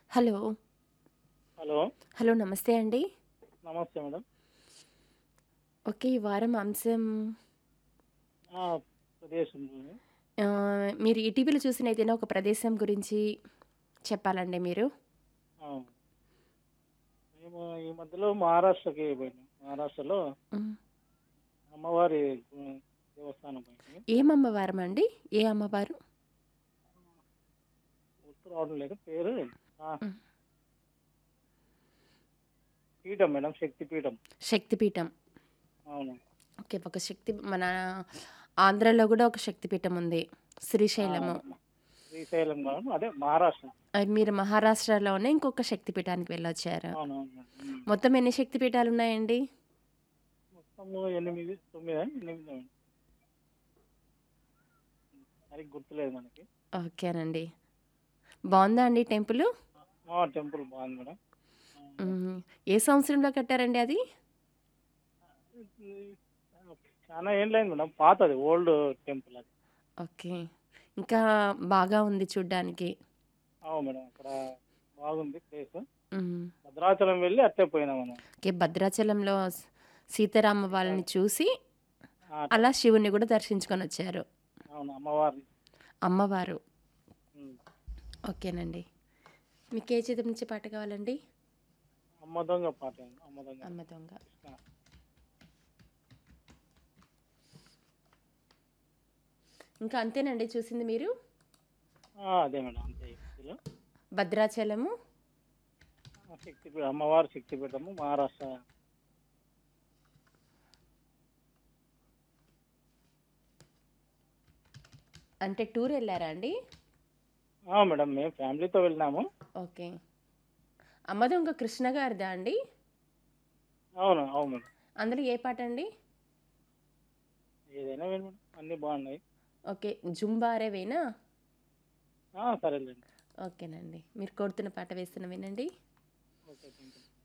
Hello. Hello. Hello. నమస్తే అండి. నమస్తే మేడం. ఓకే. ఈ వారం అంశం ఆ! ప్రదేశంలోనే. ఆహ్, మీరు ఇటీవల చూసిన ఏదైనా ఒక ప్రదేశం గురించి చెప్పాలండి మీరు? ఆ! మేము ఈ మధ్యలో మహారాష్ట్రకి పోయినాం. మహారాష్ట్రలో హ్మ్. అమ్మవారి హ్మ్, దేవస్థానం పోయినాం. ఏం అమ్మవారమండి? ఏ అమ్మవారు? గుర్తు రావడం లేదు పేరు. ఆ! హ్మ్. పీఠం మేడం. శక్తి పీఠం. శక్తిపీఠం. అవును. ఓకే. ఒక శక్తి మన ఆంధ్రాలో గూడా ఒక శక్తిపీఠం ఉంది. ఆ! శ్రీశైలము. శ్రీశైలం కాదు. అదే మహారాష్ట్ర. అది మీరు మహారాష్ట్రలోనే ఇంకొక శక్తిపీఠానికి వెళ్ళొచ్చారు. అవునవును. మేడం. హ్మ్. మొత్తం ఎన్ని శక్తిపీఠాలున్నాయండి? మొత్తము 8, 9 8 సరిగ్గా గుర్తులేదు మనకి. ఓకేనండి. బావుందా అండి టెంపులు? ఆ! టెంపుల్ బాగుంది మేడం. ఆ! హ్మ్. ఏ సంవత్సరంలో కట్టారండి అది? చానా ఏండ్లయింది మేడం. పాతది ఓల్డ్ టెంపుల్ అది. ఓకే. ఇంకా బాగా ఉంది చూడ్డానికి. అవును మేడం. అక్కడ బాగుంది ప్లేసు. హ్మ్. భద్రాచలం వెళ్ళి అట్లే పోయినాం మనం. ఓకే. భద్రాచలంలో స్ సీతారామ వాళ్ళని చూసి ఆ! అలా శివుడిని గూడా దర్శించుకొనొచ్చారు. అవును. అమ్మవారిని. అమ్మవారు. హ్మ్. ఓకేనండి. మీకే చిత్రం నుంచి పాట కావాలండి? అమ్మ దొంగ పాట. అమ్మ దొంగ. అమ్మ దొంగ. కృష్ణ. ఇంకా అంతేనండి చూసింది మీరు? ఆ! అదే మేడం. అంతే ఇందులో. భద్రాచలము ఆ! శక్తిపీఠం అమ్మవారి శక్తిపీఠము మహారాష్ట్ర. అంటే టూర్ ఎళ్లారా అండి? ఆ! మేడం. మేము ఫ్యామిలీతో వెళ్ళినాము. ఓకే. అమ్మ దొంగ కృష్ణ గారిదా అండి? అవును. అవును మేడం. అందులో ఏ పాటండి? ఏదైనా విను మేడం. అన్నీ బాగున్నాయి. ఓకే. జుంబారేవేనా? ఆ! సరేలేండి. ఓకేనండి. మీరు కోరుతున్న పాట వేస్తున్నా వినండి. ఓకే. Thank you.